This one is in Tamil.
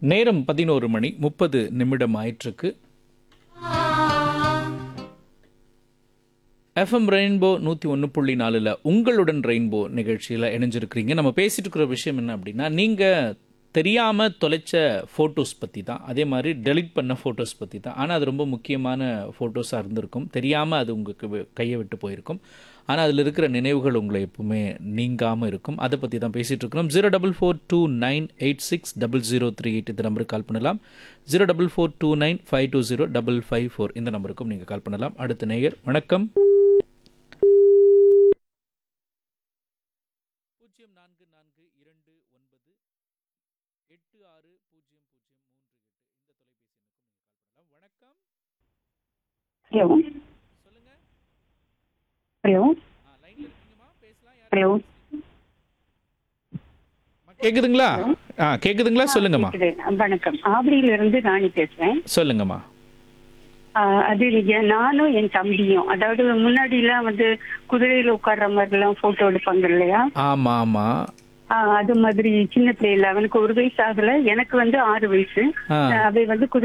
நேரம் பதினோரு மணி முப்பது நிமிடம் ஆயிற்றுக்கு எஃப்எம் ரெயின்போ நூற்றி ஒன்று புள்ளி நாலில் உங்களுடன் ரெயின்போ நிகழ்ச்சியில் இணைஞ்சிருக்கிறீங்க நம்ம பேசிட்டு இருக்கிற விஷயம் என்ன அப்படின்னா நீங்கள் தெரியாமல் தொலைச்ச ஃபோட்டோஸ் பற்றி தான் அதே மாதிரி டெலிட் பண்ண ஃபோட்டோஸ் பற்றி தான் ஆனால் அது ரொம்ப முக்கியமான ஃபோட்டோஸாக இருந்திருக்கும் தெரியாமல் அது உங்களுக்கு வி- கையை விட்டு போயிருக்கும் ஆனால் அதில் இருக்கிற நினைவுகள் உங்களை எப்பவுமே நீங்காமல் இருக்கும் அதை பற்றி தான் பேசிகிட்டு இருக்கிறோம் zero double four two nine eight six double zero three eight இந்த நம்பருக்கு கால் பண்ணலாம் zero double four two nine five two zero double five four இந்த நம்பருக்கும் நீங்கள் கால் பண்ணலாம் அடுத்த நேயர் வணக்கம் பூஜ்ஜியம் நான்கு நான்கு இரண்டு ஒன்பது எட்டு ஆறு பூஜ்ஜியம் பூஜ்ஜியம் மூன்று எட்டு இந்த தொலைபேசி எண்ணுக்கும் நீங்கள் கால் பண்ணலாம் வணக்கம் ஹலோ சொல்லுங்க ஹலோ ஆ லைன்ல இருக்கீங்கம்மா பேசலாம் யார் ஹலோ கேக்குதுங்களா ஆ கேக்குதுங்களா சொல்லுங்கம்மா கேக்குது. வணக்கம் ஆவடியில இருந்து ராணி பேசுறேன் சொல்லுங்கம்மா ஆஹ் அது எ- நானும் என் தம்பியும் அதாவது முன்னாடி எல்லாம் வந்து குதிரையில உட்கார்ற மாதிரி எல்லாம் போட்டோ எடுப்பாங்க இல்லையா ஆமா ஆமா ஆஹ் அது மாதிரி சின்ன பிள்ளைல அவனுக்கு ஒரு வயசு ஆகல எனக்கு வந்து ஆறு வயசு ஆ அவை வந்து குதிரை